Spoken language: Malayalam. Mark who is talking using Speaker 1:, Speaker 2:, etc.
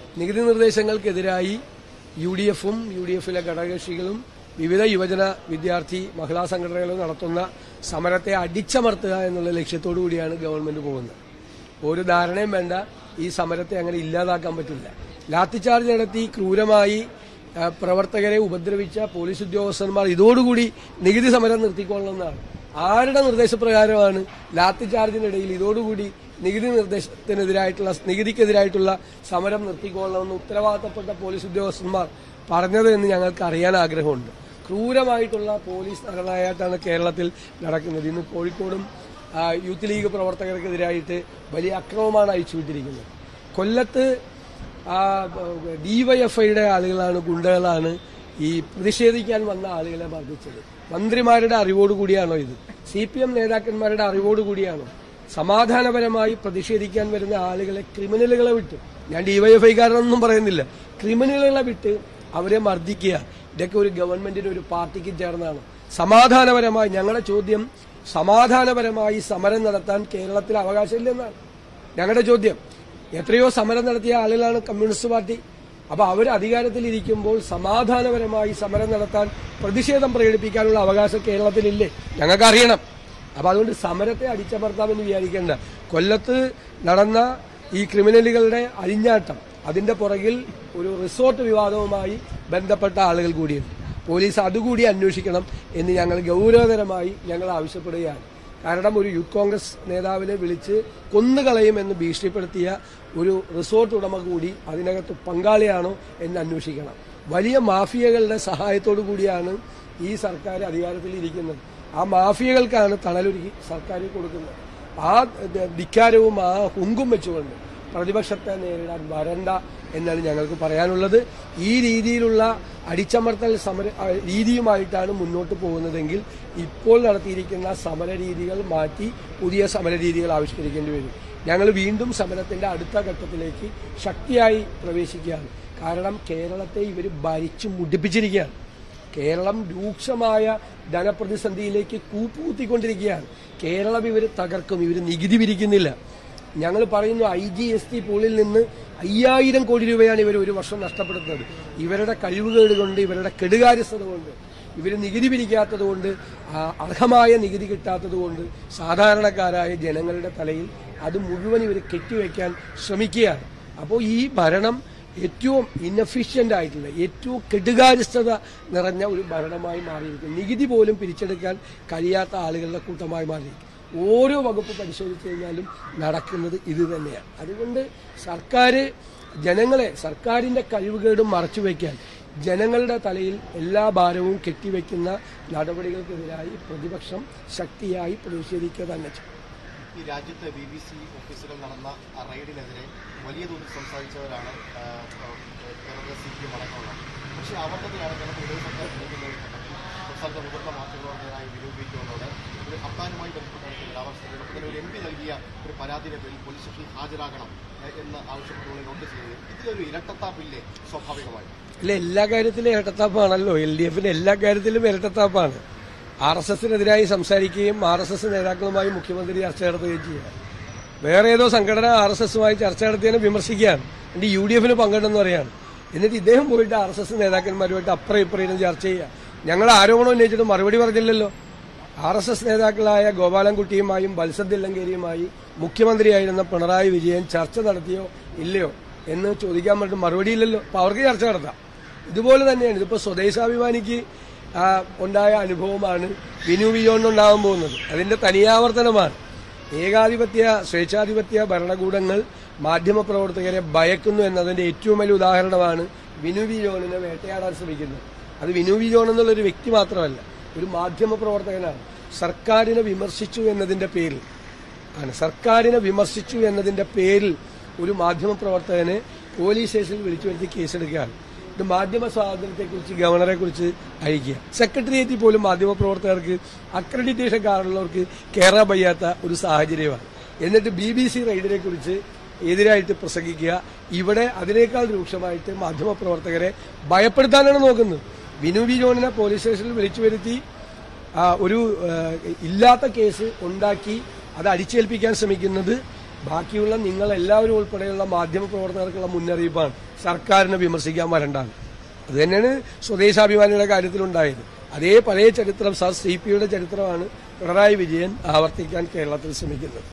Speaker 1: നികുതി നിർദ്ദേശങ്ങൾക്കെതിരായി യു ഡി എഫും യു ഡി എഫിലെ ഘടകകക്ഷികളും വിവിധ യുവജന വിദ്യാർത്ഥി മഹിളാ സംഘടനകളും നടത്തുന്ന സമരത്തെ അടിച്ചമർത്തുക എന്നുള്ള ലക്ഷ്യത്തോടു കൂടിയാണ് ഗവൺമെന്റ് പോകുന്നത് ഒരു ധാരണയും വേണ്ട ഈ സമരത്തെ അങ്ങനെ ഇല്ലാതാക്കാൻ പറ്റില്ല ലാത്തിചാർജ് നടത്തി ക്രൂരമായി ആ, പ്രവർത്തകരെ ഉപദ്രവിച്ച പോലീസ് ഉദ്യോഗസ്ഥന്മാർ ഇതോടുകൂടി നികുതി സമരം നിർത്തിക്കൊള്ളണമെന്നാണ് ആരുടെ നിർദ്ദേശപ്രകാരമാണ് ലാത്തിചാർജിനിടയിൽ ഇതോടുകൂടി നികുതി നിർദ്ദേശത്തിനെതിരായിട്ടുള്ള നികുതിക്കെതിരായിട്ടുള്ള സമരം നിർത്തിക്കൊള്ളണമെന്ന് ഉത്തരവാദിത്തപ്പെട്ട പോലീസ് ഉദ്യോഗസ്ഥന്മാർ പറഞ്ഞത് എന്ന് ഞങ്ങൾക്ക് അറിയാൻ ആഗ്രഹമുണ്ട് ക്രൂരമായിട്ടുള്ള പോലീസ് നടനായിട്ടാണ് കേരളത്തിൽ നടക്കുന്നത് ഇന്ന് കോഴിക്കോടും ആ, യൂത്ത് ലീഗ് പ്രവർത്തകർക്കെതിരായിട്ട് വലിയ അക്രമമാണ് അയച്ചുവിട്ടിരിക്കുന്നത് കൊല്ലത്ത് ഡിവൈഎഫ്ഐയുടെ ആളുകളാണ് ഗുണ്ടകളാണ് ഈ പ്രതിഷേധിക്കാൻ വന്ന ആളുകളെ മർദ്ദിച്ചത് മന്ത്രിമാരുടെ അറിവോടുകൂടിയാണോ ഇത് സി പി എം നേതാക്കന്മാരുടെ അറിവോടുകൂടിയാണോ സമാധാനപരമായി പ്രതിഷേധിക്കാൻ വരുന്ന ആളുകളെ ക്രിമിനലുകളെ വിട്ട് ഞാൻ ഡിവൈഎഫ്ഐക്കാരനൊന്നും പറയുന്നില്ല ക്രിമിനലുകളെ വിട്ട് അവരെ മർദ്ദിക്കുക ഇതൊക്കെ ഒരു ഗവൺമെന്റിന് ഒരു പാർട്ടിക്ക് ചേർന്നാണ് സമാധാനപരമായി ഞങ്ങളുടെ ചോദ്യം സമാധാനപരമായി സമരം നടത്താൻ കേരളത്തിൽ അവകാശമില്ലെന്നാണ് ഞങ്ങളുടെ ചോദ്യം എത്രയോ സമരം നടത്തിയ ആളുകളാണ് കമ്മ്യൂണിസ്റ്റ് പാർട്ടി അപ്പൊ അവർ അധികാരത്തിലിരിക്കുമ്പോൾ സമാധാനപരമായി സമരം നടത്താൻ പ്രതിഷേധം പ്രകടിപ്പിക്കാനുള്ള അവകാശം കേരളത്തിലില്ലേ ഞങ്ങൾക്ക് അറിയണം അപ്പൊ അതുകൊണ്ട് സമരത്തെ അടിച്ചമർത്താമെന്ന് വിചാരിക്കേണ്ട കൊല്ലത്ത് നടന്ന ഈ ക്രിമിനലുകളുടെ അഴിഞ്ഞാട്ടം അതിന്റെ പുറകിൽ ഒരു റിസോർട്ട് വിവാദവുമായി ബന്ധപ്പെട്ട ആളുകൾ കൂടിയുണ്ട് പോലീസ് അതുകൂടി അന്വേഷിക്കണം എന്ന് ഞങ്ങൾ ഗൗരവതരമായി ഞങ്ങൾ ആവശ്യപ്പെടുകയാണ് കാരണം ഒരു യൂത്ത് കോൺഗ്രസ് നേതാവിനെ വിളിച്ച് കൊന്നുകളയുമെന്ന് ഭീഷണിപ്പെടുത്തിയ ഒരു റിസോർട്ട് ഉടമ കൂടി അതിനകത്ത് പങ്കാളിയാണോ എന്ന് അന്വേഷിക്കണം വലിയ മാഫിയകളുടെ സഹായത്തോടു കൂടിയാണ് ഈ സർക്കാർ അധികാരത്തിൽ ഇരിക്കുന്നത് ആ മാഫിയകൾക്കാണ് തണലൊരുക്കി സർക്കാർ കൊടുക്കുന്നത് ആ ദ- ധിക്കാരവും ആ ഹുങ്കും വെച്ചുകൊണ്ട് പ്രതിപക്ഷത്തെ നേരിടാൻ വരണ്ട എന്നാണ് ഞങ്ങൾക്ക് പറയാനുള്ളത് ഈ രീതിയിലുള്ള അടിച്ചമർത്തൽ സമര ആ, രീതിയുമായിട്ടാണ് മുന്നോട്ട് പോകുന്നതെങ്കിൽ ഇപ്പോൾ നടത്തിയിരിക്കുന്ന സമര രീതികൾ മാറ്റി പുതിയ സമര രീതികൾ ആവിഷ്കരിക്കേണ്ടി വരും ഞങ്ങൾ വീണ്ടും സമരത്തിന്റെ അടുത്ത ഘട്ടത്തിലേക്ക് ശക്തിയായി പ്രവേശിക്കുകയാണ് കാരണം കേരളത്തെ ഇവർ ഭരിച്ചു മുടിപ്പിച്ചിരിക്കുകയാണ് കേരളം രൂക്ഷമായ ധനപ്രതിസന്ധിയിലേക്ക് കൂപ്പുകുത്തിക്കൊണ്ടിരിക്കുകയാണ് കേരളം ഇവർ തകർക്കും ഇവർ നികുതി പിരിക്കുന്നില്ല ഞങ്ങൾ പറയുന്നു ഐ ജി എസ് ടി പൂളിൽ നിന്ന് അയ്യായിരം കോടി രൂപയാണ് ഇവർ ഒരു വർഷം നഷ്ടപ്പെടുത്തുന്നത് ഇവരുടെ കഴിവുകേട് കൊണ്ട് ഇവരുടെ കെടുകാര്യസ്ഥത കൊണ്ട് ഇവർ നികുതി പിരിക്കാത്തത് കൊണ്ട് ആ, അർഹമായ നികുതി കിട്ടാത്തത് കൊണ്ട് സാധാരണക്കാരായ ജനങ്ങളുടെ തലയിൽ അത് മുഴുവൻ ഇവർ കെട്ടിവെക്കാൻ ശ്രമിക്കുകയാണ് അപ്പോൾ ഈ ഭരണം ഏറ്റവും ഇന്നഫിഷ്യന്റ് ആയിട്ടുള്ള ഏറ്റവും കെടുകാര്യസ്ഥത നിറഞ്ഞ ഒരു ഭരണമായി മാറിയിരിക്കും നികുതി പോലും പിരിച്ചെടുക്കാൻ കഴിയാത്ത ആളുകളുടെ കൂട്ടമായി മാറിയിരിക്കും ഓരോ വകുപ്പ് പരിശോധിച്ചു കഴിഞ്ഞാലും നടക്കുന്നത് ഇത് തന്നെയാണ് അതുകൊണ്ട് സർക്കാർ ജനങ്ങളെ സർക്കാരിന്റെ കഴിവുകേടും മറച്ചുവെക്കാൻ ജനങ്ങളുടെ തലയിൽ എല്ലാ ഭാരവും കെട്ടിവെക്കുന്ന നടപടികൾക്കെതിരായി പ്രതിപക്ഷം ശക്തിയായി പ്രതിഷേധിക്കുക തന്നെ ചെയ്യും
Speaker 2: ഈ രാജ്യത്തെ ബി ബി സി ഓഫീസുകൾ നടന്ന ആ റെയ്ഡിനെതിരെ വലിയ തോതിൽ സംസാരിച്ചവരാണ് ആ, ആ, കേരളത്തിലെ സി പി എം അടക്കമുള്ളത് പക്ഷേ അവർ തന്നെയാണ് കേരളത്തിൽ ഇടത് സർക്കാർ ഭരിക്കുന്ന ഒരു ഘട്ടത്തിൽ സംസ്ഥാനത്തെ മുതിർന്ന മാധ്യമപ്രവർത്തകരായ വിരൂപിക്കുന്നതോട് ഒരു ഹർത്താനുമായി ബന്ധപ്പെട്ട അവർ തന്നെ ഒരു എം പി നൽകിയ ഒരു പരാതിയുടെ പേരിൽ പോലീസ് സ്റ്റേഷനിൽ ഹാജരാകണം ഏ, എന്ന് ആവശ്യപ്പെട്ടുകൊണ്ട് നോട്ടീസ് ചെയ്തത് ഇതിലൊരു ഇരട്ടത്താപ്പില്ലേ സ്വാഭാവികമായി
Speaker 1: അല്ല എല്ലാ കാര്യത്തിലും ഇരട്ടത്താപ്പാണല്ലോ എൽ ഡി എഫിന്റെ എല്ലാ കാര്യത്തിലും ഇരട്ടത്താപ്പാണ് ആർ എസ് എസിനെതിരായി സംസാരിക്കുകയും ആർ എസ് എസ് നേതാക്കളുമായി മുഖ്യമന്ത്രി ചർച്ച നടത്തുകയും ചെയ്യുക വേറെ ഏതോ സംഘടന ആർ എസ് എസുമായി ചർച്ച നടത്തിയതിനെ വിമർശിക്കുകയാണ് എന്നിട്ട് യു ഡി എഫിന് പങ്കിട്ടെന്ന് പറയാണ് എന്നിട്ട് ഇദ്ദേഹം പോയിട്ട് ആർ എസ് എസ് നേതാക്കന്മാരുമായിട്ട് അപ്പുറം ഇപ്പുറം ഇരുന്ന് ചർച്ച ചെയ്യുക ഞങ്ങൾ ആരോപണം ഉന്നയിച്ചിട്ട് മറുപടി പറഞ്ഞില്ലല്ലോ ആർ എസ് എസ് നേതാക്കളായ ഗോപാലൻകുട്ടിയുമായും ബത്സദില്ലങ്കേരിയുമായി മുഖ്യമന്ത്രിയായിരുന്ന പിണറായി വിജയൻ ചർച്ച നടത്തിയോ ഇല്ലയോ എന്ന് ചോദിക്കാൻ പറഞ്ഞിട്ട് മറുപടിയില്ലല്ലോ അപ്പൊ അവർക്ക് ചർച്ച നടത്താം ഇതുപോലെ തന്നെയാണ് ഇതിപ്പോ സ്വദേശാഭിമാനിക്ക് ആ, ഉണ്ടായ അനുഭവമാണ് വിനു വിജോണ്ടുണ്ടാകാൻ പോകുന്നത് അതിന്റെ തനിയാവർത്തനമാണ് ഏകാധിപത്യ സ്വേച്ഛാധിപത്യ ഭരണകൂടങ്ങൾ മാധ്യമപ്രവർത്തകരെ ഭയക്കുന്നു എന്നതിന്റെ ഏറ്റവും വലിയ ഉദാഹരണമാണ് വിനു വിജോണിനെ വേട്ടയാടാൻ ശ്രമിക്കുന്നത് അത് വിനു വിജോൺ എന്നുള്ളൊരു വ്യക്തി മാത്രമല്ല ഒരു മാധ്യമപ്രവർത്തകനാണ് സർക്കാരിനെ വിമർശിച്ചു എന്നതിന്റെ പേരിൽ ആണ് സർക്കാരിനെ വിമർശിച്ചു എന്നതിന്റെ പേരിൽ ഒരു മാധ്യമപ്രവർത്തകനെ പോലീസ് സ്റ്റേഷനിൽ വിളിച്ചു വരുത്തി കേസെടുക്കുകയാണ് ഇത് മാധ്യമ സ്വാതന്ത്ര്യത്തെക്കുറിച്ച് ഗവർണറെ കുറിച്ച് അയക്കുക സെക്രട്ടേറിയറ്റിൽ പോലും മാധ്യമപ്രവർത്തകർക്ക് അക്രഡിറ്റേഷൻ കാർഡുള്ളവർക്ക് കയറാൻ വയ്യാത്ത ഒരു സാഹചര്യമാണ് എന്നിട്ട് ബി ബി സി റൈഡിനെ കുറിച്ച് എതിരായിട്ട് പ്രസംഗിക്കുക ഇവിടെ അതിനേക്കാൾ രൂക്ഷമായിട്ട് മാധ്യമപ്രവർത്തകരെ ഭയപ്പെടുത്താനാണ് നോക്കുന്നത് വിനു വി ജോണിനെ പോലീസ് സ്റ്റേഷനിൽ വിളിച്ചു വരുത്തി ആ, ഒരു ആ, ഇല്ലാത്ത കേസ് ഉണ്ടാക്കി അത് അടിച്ചേൽപ്പിക്കാൻ ശ്രമിക്കുന്നത് ബാക്കിയുള്ള നിങ്ങൾ എല്ലാവരും ഉൾപ്പെടെയുള്ള മാധ്യമ പ്രവർത്തകർക്കുള്ള മുന്നറിയിപ്പാണ് സർക്കാരിനെ വിമർശിക്കാൻ വരണ്ടാണ് അത് തന്നെയാണ് സ്വദേശാഭിമാനിയുടെ കാര്യത്തിലുണ്ടായത് അതേ പഴയ ചരിത്രം സർ സി പി യുടെ ചരിത്രമാണ് പിണറായി വിജയൻ ആവർത്തിക്കാൻ കേരളത്തിൽ ശ്രമിക്കുന്നത്